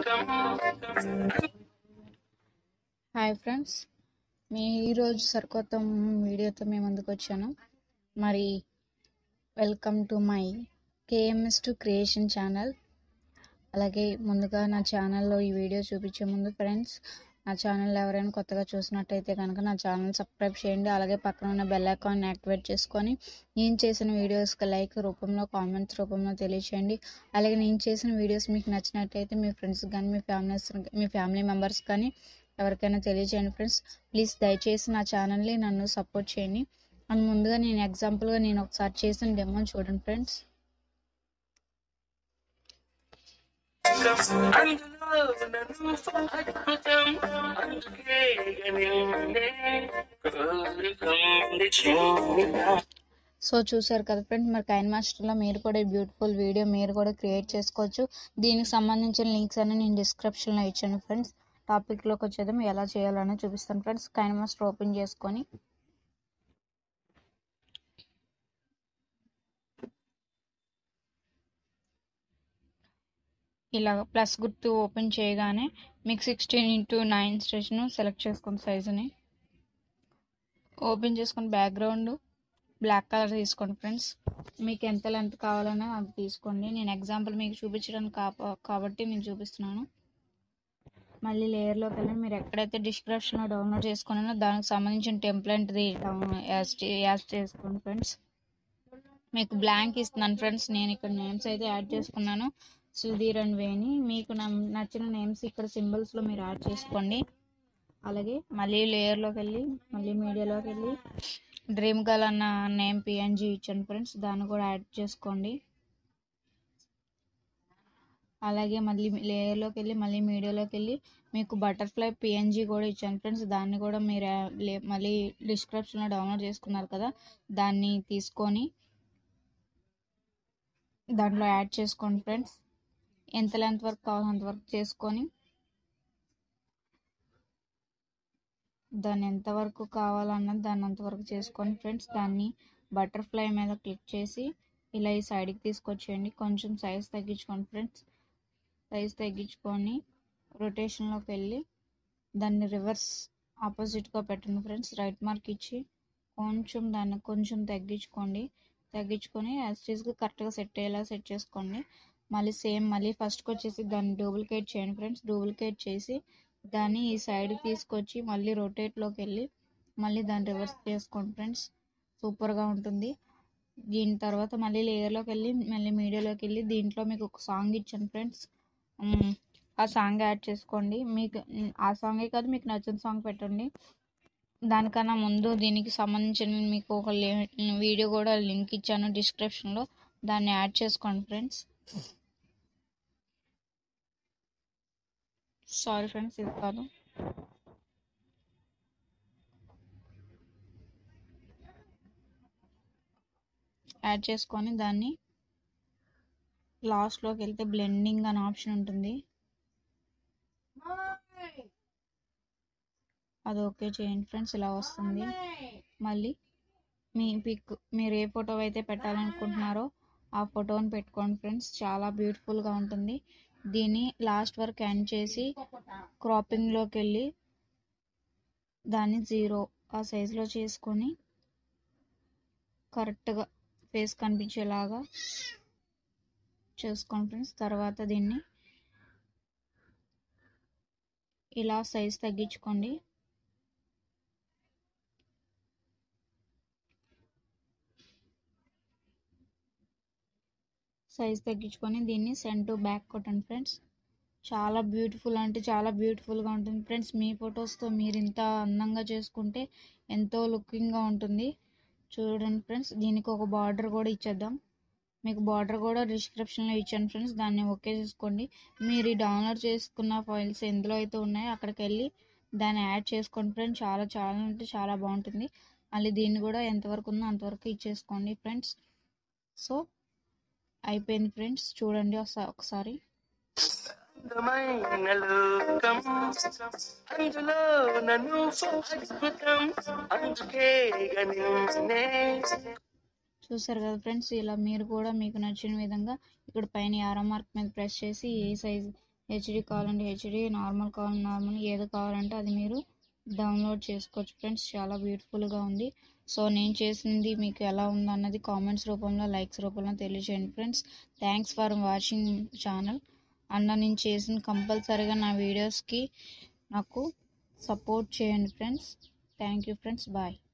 hi friends మీ ఈరోజు సరికొత్త వీడియోతో మేము ముందుకు వచ్చాను మరి welcome to my KMS two creation channel అలాగే ముందుగా నా ఛానల్లో ఈ వీడియో చూపించే ముందు ఫ్రెండ్స్ నా ఛానల్ ఎవరైనా కొత్తగా చూసినట్టయితే కనుక నా ఛానల్ సబ్స్క్రైబ్ చేయండి అలాగే పక్కన ఉన్న బెల్ ఐకాన్ యాక్టివేట్ చేసుకొని నేను చేసిన వీడియోస్కి లైక్ రూపంలో కామెంట్స్ రూపంలో తెలియచేయండి అలాగే నేను చేసిన వీడియోస్ మీకు నచ్చినట్టయితే మీ ఫ్రెండ్స్ కానీ మీ ఫ్యామిలీస్ మీ ఫ్యామిలీ మెంబర్స్ కానీ ఎవరికైనా తెలియజేయండి ఫ్రెండ్స్ ప్లీజ్ దయచేసి నా ఛానల్ని నన్ను సపోర్ట్ చేయండి అండ్ ముందుగా నేను ఎగ్జాంపుల్గా నేను ఒకసారి చేసిన డెమో చూడండి ఫ్రెండ్స్ సో చూసారు కదా ఫ్రెండ్స్ మరి కైన్ మాస్టర్లో మీరు కూడా ఈ బ్యూటిఫుల్ వీడియో మీరు కూడా క్రియేట్ చేసుకోవచ్చు దీనికి సంబంధించిన లింక్స్ అన్ని నేను డిస్క్రిప్షన్లో ఇచ్చాను ఫ్రెండ్స్ టాపిక్లోకి వచ్చేద్దాం ఎలా చేయాలని చూపిస్తాను ఫ్రెండ్స్ కైన్ మాస్టర్ ఓపెన్ చేసుకొని ఇలాగ ప్లస్ గుర్తు ఓపెన్ చేయగానే మీకు sixteen into nine station select చేసుకున్న సైజుని ఓపెన్ చేసుకుని బ్యాక్గ్రౌండ్ బ్లాక్ కలర్ తీసుకోండి ఫ్రెండ్స్ మీకు ఎంత లెంత్ కావాలన్నా అది తీసుకోండి నేను ఎగ్జాంపుల్ మీకు చూపించడానికి కాబట్టి నేను చూపిస్తున్నాను మళ్ళీ లేయర్లోకి వెళ్ళి మీరు ఎక్కడైతే డిస్క్రిప్షన్లో డౌన్లోడ్ చేసుకున్నానో దానికి సంబంధించిన టెంప్లెంట్ది యాడ్ చేసుకోండి ఫ్రెండ్స్ మీకు బ్లాంక్ ఇస్తున్నాను ఫ్రెండ్స్ నేను ఇక్కడ నేమ్స్ అయితే యాడ్ చేసుకున్నాను సుధీర్ అండ్ వేణి మీకు నచ్చిన నేమ్స్ ఇక్కడ సింబల్స్లో మీరు యాడ్ చేసుకోండి అలాగే మళ్ళీ లేయర్లోకి వెళ్ళి మళ్ళీ మీడియాలోకి వెళ్ళి డ్రీమ్ గర్ల్ అన్న నేమ్ పిఎన్జీ ఇచ్చాను ఫ్రెండ్స్ దాన్ని కూడా యాడ్ చేసుకోండి అలాగే మళ్ళీ లేయర్లోకి వెళ్ళి మళ్ళీ మీడియాలోకి వెళ్ళి మీకు బటర్ఫ్లై పిఎన్జీ కూడా ఇచ్చాను ఫ్రెండ్స్ దాన్ని కూడా మీరు మళ్ళీ డిస్క్రిప్షన్లో డౌన్లోడ్ చేసుకున్నారు కదా దాన్ని తీసుకొని దాంట్లో యాడ్ చేసుకోండి ఫ్రెండ్స్ ఎంత లెంత్ వర్క్ కావాలో అంతవరకు చేసుకొని దాన్ని ఎంతవరకు కావాలన్నది దాన్ని అంతవరకు చేసుకొని ఫ్రెండ్స్ దాన్ని బటర్ఫ్లై మీద క్లిక్ చేసి ఇలా ఈ సైడ్కి తీసుకొచ్చేయండి కొంచెం సైజ్ తగ్గించుకోండి ఫ్రెండ్స్ సైజ్ తగ్గించుకొని రొటేషన్లోకి వెళ్ళి దాన్ని రివర్స్ ఆపోజిట్గా పెట్టండి ఫ్రెండ్స్ రైట్ మార్క్ ఇచ్చి కొంచెం దాన్ని కొంచెం తగ్గించుకోండి తగ్గించుకొని యాస్టీస్గా కరెక్ట్గా సెట్ అయ్యేలా సెట్ చేసుకోండి మళ్ళీ సేమ్ మళ్ళీ ఫస్ట్కి వచ్చేసి దాన్ని డూప్లికేట్ చేయండి ఫ్రెండ్స్ డూప్లికేట్ చేసి దాన్ని ఈ సైడ్కి తీసుకొచ్చి మళ్ళీ రొటేట్లోకి వెళ్ళి మళ్ళీ దాన్ని రివర్స్ చేసుకోండి ఫ్రెండ్స్ సూపర్గా ఉంటుంది దీని తర్వాత మళ్ళీ లేయర్లోకి వెళ్ళి మళ్ళీ మీడియాలోకి వెళ్ళి దీంట్లో మీకు ఒక సాంగ్ ఇచ్చాను ఫ్రెండ్స్ ఆ సాంగ్ యాడ్ చేసుకోండి మీకు ఆ సాంగే కాదు మీకు నచ్చిన సాంగ్ పెట్టండి దానికన్నా ముందు దీనికి సంబంధించిన మీకు ఒక వీడియో కూడా లింక్ ఇచ్చాను డిస్క్రిప్షన్లో దాన్ని యాడ్ చేసుకోండి ఫ్రెండ్స్ సారీ ఫ్రెండ్స్ ఇది కాదు యాడ్ చేసుకొని దాన్ని లాస్ట్లోకి వెళ్తే బ్లెండింగ్ అనే ఆప్షన్ ఉంటుంది అది ఓకే చేయండి ఫ్రెండ్స్ ఇలా వస్తుంది మళ్ళీ మీ పిక్ మీరు ఏ ఫోటో అయితే పెట్టాలనుకుంటున్నారో ఆ ఫోటోని పెట్టుకోండి ఫ్రెండ్స్ చాలా బ్యూటిఫుల్గా ఉంటుంది దీన్ని లాస్ట్ వరకు ఎండ్ చేసి క్రాపింగ్లోకి వెళ్ళి దాన్ని జీరో ఆ సైజులో చేసుకొని కరెక్ట్గా ఫేస్ కనిపించేలాగా చేసుకోండి ఫ్రెండ్స్ తర్వాత దీన్ని ఇలా సైజ్ తగ్గించుకోండి సైజ్ తగ్గించుకొని దీన్ని సెంట్ బ్యాక్ కొట్టండి ఫ్రెండ్స్ చాలా బ్యూటిఫుల్ అంటే చాలా బ్యూటిఫుల్గా ఉంటుంది ఫ్రెండ్స్ మీ ఫొటోస్తో మీరు ఇంత అందంగా చేసుకుంటే ఎంతో లుకింగ్గా ఉంటుంది చూడండి ఫ్రెండ్స్ దీనికి ఒక బార్డర్ కూడా ఇచ్చేద్దాం మీకు బార్డర్ కూడా డిస్క్రిప్షన్లో ఇచ్చాను ఫ్రెండ్స్ దాన్ని ఓకే చేసుకోండి మీరు డౌన్లోడ్ చేసుకున్న ఫైల్స్ ఎందులో అయితే ఉన్నాయో అక్కడికి వెళ్ళి దాన్ని యాడ్ చేసుకోండి ఫ్రెండ్స్ చాలా చాలా అంటే చాలా బాగుంటుంది మళ్ళీ దీన్ని కూడా ఎంతవరకు ఉందో అంతవరకు ఇచ్చేసుకోండి ఫ్రెండ్స్ సో అయిపోయింది ఫ్రెండ్స్ చూడండి ఒకసారి అందమైన లోకం అందులో నన్ను అద్భుతం అందుకే నిన్నే చూసారు కదా ఫ్రెండ్స్ ఇలా మీరు కూడా మీకు నచ్చిన విధంగా ఇక్కడ పైన ఆరో మార్క్ మీద ప్రెస్ చేసి ఏ సైజ్ హెచ్డి కావాలంటే హెచ్డి నార్మల్ కావాలంటే నార్మల్ ఏది కావాలంటే అది మీరు డౌన్లోడ్ చేసుకోవచ్చు ఫ్రెండ్స్ చాలా బ్యూటిఫుల్గా ఉంది సో నేను చేసింది మీకు ఎలా ఉందన్నది కామెంట్స్ రూపంలో లైక్స్ రూపంలో తెలియజేయండి friends thanks for watching channel అన్న నేను చేసిన కంపల్సరీగా నా వీడియోస్కి నాకు సపోర్ట్ చేయండి friends thank you friends bye